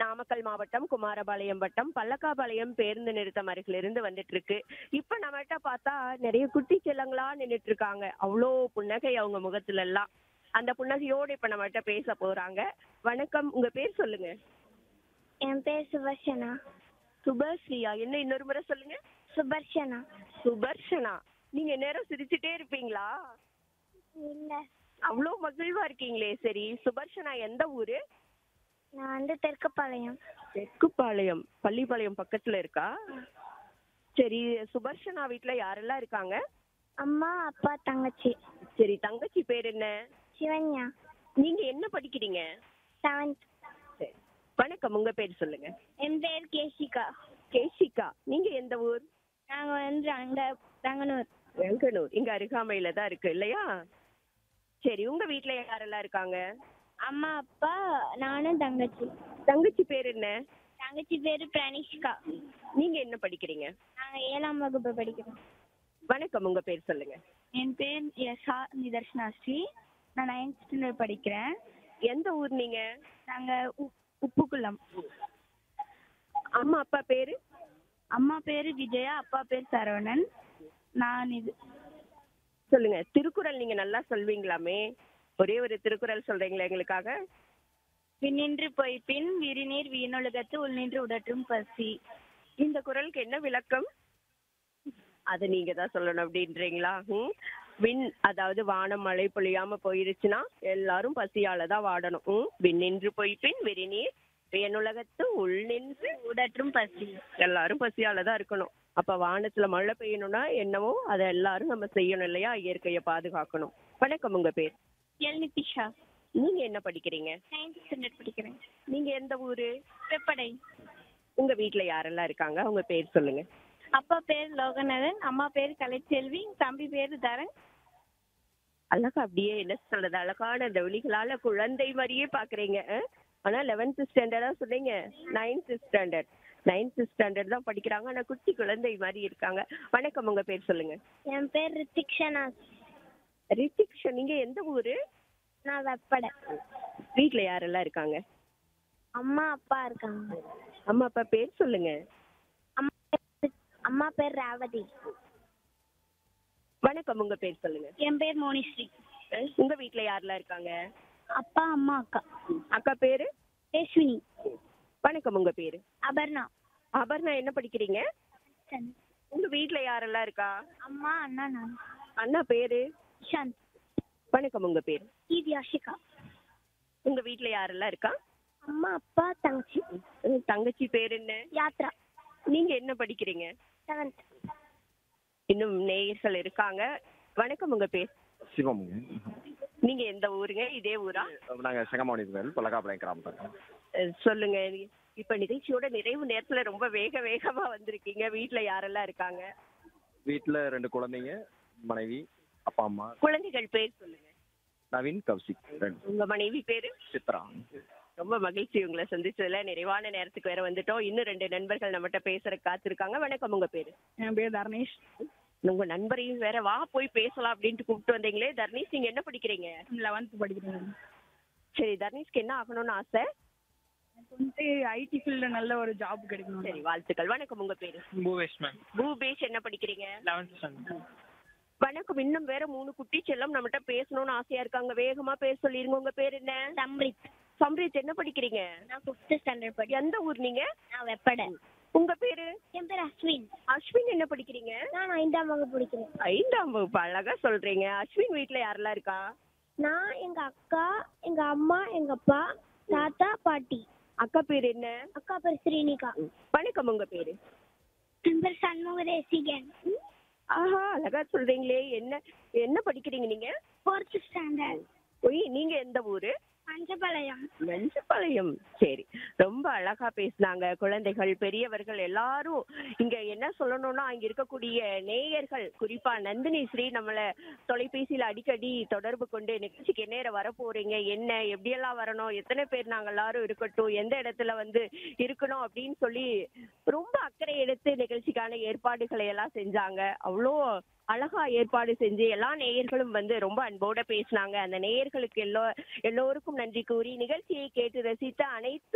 நாமக்கல் மாவட்டம் குமாரபாளையம் வட்டம் பல்லக்காபாளையம் பேருந்து நிறுத்தம் அருகிலிருந்து வந்துட்டு இருக்கு இப்ப நம்மகிட்ட பார்த்தா நிறைய குட்டி செல்லங்களா நின்னுட்டு இருக்காங்க அவ்வளோ புன்னகை அவங்க முகத்துல எல்லாம் அந்த புன்னகையோடு இப்ப நம்மகிட்ட பேச போறாங்க வணக்கம் உங்க பேர் சொல்லுங்க என் பேர் சுபர்ஷனா சுபஸ்ரீயா என்ன இன்னொரு முறை சொல்லுங்க சுபர்ஷனா சுபர்ஷனா நீங்க நேரம் சிரிச்சுட்டே இருப்பீங்களா இல்ல அவ்வளோ மகிழ்வா இருக்கீங்களே சரி சுபர்ஷனா எந்த ஊரு நான் வந்து தெற்குப்பாளையம் தெற்குப்பாளையம் பள்ளிப்பாளையம் பக்கத்துல இருக்கா சரி சுபர்ஷனா வீட்ல யாரெல்லாம் இருக்காங்க அம்மா அப்பா தங்கச்சி சரி தங்கச்சி பேர் என்ன சிவன்யா நீங்க என்ன படிக்கிறீங்க செவன்த் சரி. வணக்கம் உங்க பேர் சொல்லுங்க என் பேர் கேஷிகா கேஷிகா நீங்க எந்த ஊர் நாங்க வந்து அங்க தங்கனூர் வெங்கனூர் இங்க அருகாமையில தான் இருக்கு இல்லையா சரி உங்க வீட்ல யாரெல்லாம் இருக்காங்க அம்மா அப்பா நானும் தங்கச்சி தங்கச்சி பேர் என்ன தங்கச்சி பேரு பிரனிஷ்கா நீங்க என்ன படிக்கிறீங்க நாங்க ஏழாம் வகுப்பு படிக்கிறோம் வணக்கம் உங்க பேர் சொல்லுங்க என் பேர் யஷா நிதர்ஷனா ஸ்ரீ நான் நைன்த் ஸ்டாண்டர்ட் படிக்கிறேன் எந்த ஊர் நீங்க நாங்க உப்புக்குளம் அம்மா அப்பா பேரு அம்மா பேரு விஜயா அப்பா பேர் சரவணன் நான் இது சொல்லுங்க திருக்குறள் நீங்க நல்லா சொல்வீங்களாமே ஒரே ஒரு திருக்குறள் சொல்றீங்களா எங்களுக்காக விண்ணின்று போய் பின் விரிநீர் வீணொழுகத்து உள்நின்று உடற்றும் பசி இந்த குறளுக்கு என்ன விளக்கம் அது நீங்க தான் சொல்லணும் அப்படின்றீங்களா ம் விண் அதாவது வானம் மழை பொழியாம போயிருச்சுன்னா எல்லாரும் பசியால தான் வாடணும் ம் விண்ணின்று போய் பின் விரிநீர் வியனுலகத்து உள் நின்று உடற்றும் பசி எல்லாரும் பசியால தான் இருக்கணும் அப்ப வானத்துல மழை பெய்யணும்னா என்னவோ அதை எல்லாரும் நம்ம செய்யணும் இல்லையா இயற்கையை பாதுகாக்கணும் வணக்கம் உங்க பேர் எல் நிதிஷா நீங்க என்ன படிக்கிறீங்க நைன்த் ஸ்டாண்டர்ட் படிக்கிறேன் நீங்க எந்த ஊரு வெப்படை உங்க வீட்ல யாரெல்லாம் இருக்காங்க உங்க பேர் சொல்லுங்க அப்பா பேர் லோகநாதன் அம்மா பேர் கலைச்செல்வி தம்பி பேர் தரன் அழகா அப்படியே என்ன சொல்றது அழகான இந்த விழிகளால குழந்தை மாதிரியே பாக்குறீங்க அஹ்? ஆனா லெவன்த் ஸ்டாண்டர்டா சொன்னீங்க நைன்த் ஸ்டாண்டர்ட் நைன்த் ஸ்டாண்டர்ட் தான் படிக்கிறாங்க ஆனா குட்டி குழந்தை மாதிரி இருக்காங்க வணக்கம் உங்க பேர் சொல்லுங்க என் பேர் ரித்திக்ஷனா ரித்திக்ஷா நீங்க எந்த ஊரு நான் வெப்படை வீட்ல யாரெல்லாம் இருக்காங்க அம்மா அப்பா இருக்காங்க அம்மா அப்பா பேர் சொல்லுங்க அம்மா பேர்- அம்மா பேர் ரேவதி வணக்கம் உங்க பேர் சொல்லுங்க என் பேர் மோனிஸ்ரீ அஹ்? உங்க வீட்ல யாரெல்லாம் இருக்காங்க அப்பா அம்மா அக்கா அக்கா பேரு தேஸ்வினி வணக்கம் உங்க பேரு அபர்ணா அபர்ணா என்ன படிக்கிறீங்க உங்க வீட்ல யாரெல்லாம் இருக்கா அம்மா அண்ணா நான் அண்ணா பேரு சாந்த் வணக்கம் உங்க பேரு ஈதி ஆஷிகா உங்க வீட்ல யாரெல்லாம் இருக்கா அம்மா அப்பா தங்கச்சி உங்க தங்கச்சி பேர் என்ன யாத்ரா நீங்க என்ன படிக்கிறீங்க செவன்த் இன்னும் நேயர்கள் இருக்காங்க வணக்கம் உங்க பேர் சிவமுங்க நீங்க எந்த ஊருங்க இதே ஊரா நாங்கள் செங்கமாவணிகள் பல்லக்காப்பாளையம் கிராமத்தாங்க அஹ் சொல்லுங்க இப்ப நிகழ்ச்சியோட நிறைவு நேரத்துல ரொம்ப வேக வேகமா வந்திருக்கீங்க வீட்ல யாரெல்லாம் இருக்காங்க வீட்டில் ரெண்டு குழந்தைங்க மனைவி அப்பா அம்மா குழந்தைகள் பேர் சொல்லுங்க நவீன் கௌசிக் ரெண்டு உங்க மனைவி பேரு சித்ரா ரொம்ப மகிழ்ச்சி உங்களை சந்திச்சதுல நிறைவான நேரத்துக்கு வேற வந்துட்டோம் இன்னும் ரெண்டு நண்பர்கள் நம்மகிட்ட பேசுற காத்திருக்காங்க வணக்கம் உங்க பேரு என் பேர் தர்ணேஷ் உங்க நண்பரையும் வேற வா போய் பேசலாம் அப்படின்ட்டு கூப்பிட்டு வந்தீங்களே தர்ணீஷ் நீங்க என்ன படிக்கிறீங்க லெவன்த் படிக்கிறேன் சரி தர்ணீஷ்க்கு என்ன ஆகணும்னு ஆசை எனக்கு வந்துட்டு ஐடி ஃபீல்டில் நல்ல ஒரு ஜாப் கிடைக்கணும் சரி வாழ்த்துக்கள் வணக்கம் உங்க பேரு பூவேஷ் மேம் பூபேஷ் என்ன படிக்கிறீங்க லெவன்த் ஸ்டாண்டர்ட் வணக்கம் இன்னும் வேற மூணு குட்டி செல்லம் நம்மகிட்ட பேசணும்னு ஆசையா இருக்காங்க வேகமா பேச சொல்லிருங்க உங்க பேர் என்ன சம்ரித் சம்ரீத் என்ன படிக்கிறீங்க நான் ஃபிஃப்த் ஸ்டாண்டர்ட் படிக்கிறேன் எந்த ஊர் நீங்க நான் வெப்படை உங்க பேரு என் பேர் அஸ்வின் அஸ்வின் என்ன படிக்கிறீங்க நான் ஐந்தாம் வகுப்பு படிக்கிறேன் ஐந்தாம் வகுப்பு அழகா சொல்றீங்க அஸ்வின் வீட்ல யாரெல்லாம் இருக்கா நான் எங்க அக்கா எங்க அம்மா எங்க அப்பா தாத்தா பாட்டி அக்கா பேர் என்ன அக்கா பேர் ஸ்ரீனிகா வணக்கம் உங்க பேரு என் பேர் சண்முக தேசிகன் ஆஹா அழகா சொல்றீங்களே என்ன என்ன படிக்கிறீங்க நீங்க ஃபோர்த் ஸ்டாண்டர்ட் ஒய் நீங்க எந்த ஊரு பஞ்சபாளையம் நெஞ்சப்பாளையம் சரி ரொம்ப அழகா பேசுனாங்க குழந்தைகள் பெரியவர்கள் எல்லாரும் இங்க என்ன சொல்லணும்னா இங்க இருக்கக்கூடிய நேயர்கள் குறிப்பா நந்தினி ஸ்ரீ நம்மள தொலைபேசியில அடிக்கடி தொடர்பு கொண்டு நிகழ்ச்சிக்கு என்ன வர போறீங்க என்ன எப்படியெல்லாம் வரணும் எத்தனை பேர் நாங்க எல்லாரும் இருக்கட்டும் எந்த இடத்துல வந்து இருக்கணும் அப்படின்னு சொல்லி ரொம்ப அக்கறை எடுத்து நிகழ்ச்சிக்கான ஏற்பாடுகளை எல்லாம் செஞ்சாங்க அவ்வளோ அழகா ஏற்பாடு செஞ்சு எல்லா நேயர்களும் வந்து ரொம்ப அன்போட பேசினாங்க அந்த நேயர்களுக்கு எல்லோ எல்லோருக்கும் நன்றி கூறி நிகழ்ச்சியை கேட்டு ரசித்த அனைத்து